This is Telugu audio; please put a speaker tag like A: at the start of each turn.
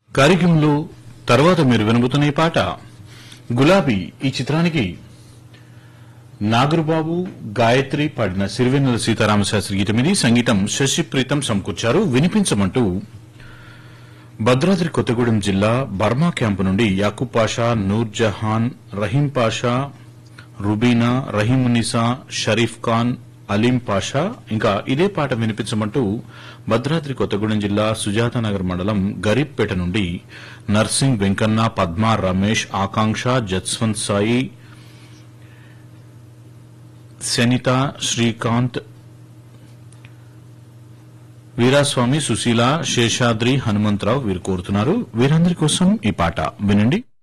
A: కార్యక్రమంలో తర్వాత మీరు వినబోతున్న ఈ పాట గులాబీ ఈ చిత్రానికి నాగరుబాబు గాయత్రి పాడిన సిరివెన్నెల సీతారామశాస్త్రి గీతం ఇది సంగీతం శశి ప్రీతం సమకూర్చారు వినిపించమంటూ భద్రాద్రి కొత్తగూడెం జిల్లా బర్మా క్యాంపు నుండి యాకూబ్ పాషా నూర్ జహాన్ రహీం పాషా రుబీనా రహీమునిసా షరీఫ్ ఖాన్ అలీం పాషా ఇంకా ఇదే పాట వినిపించమంటూ భద్రాద్రి కొత్తగూడెం జిల్లా సుజాతానగర్ మండలం గరీబ్పేట నుండి నర్సింగ్ వెంకన్న పద్మ రమేష్ ఆకాంక్ష జస్వంత్ సాయి శనిత శ్రీకాంత్ వీరాస్వామి సుశీల శేషాద్రి హనుమంతరావు వీరు కోరుతున్నారు వీరందరి కోసం ఈ పాట వినండి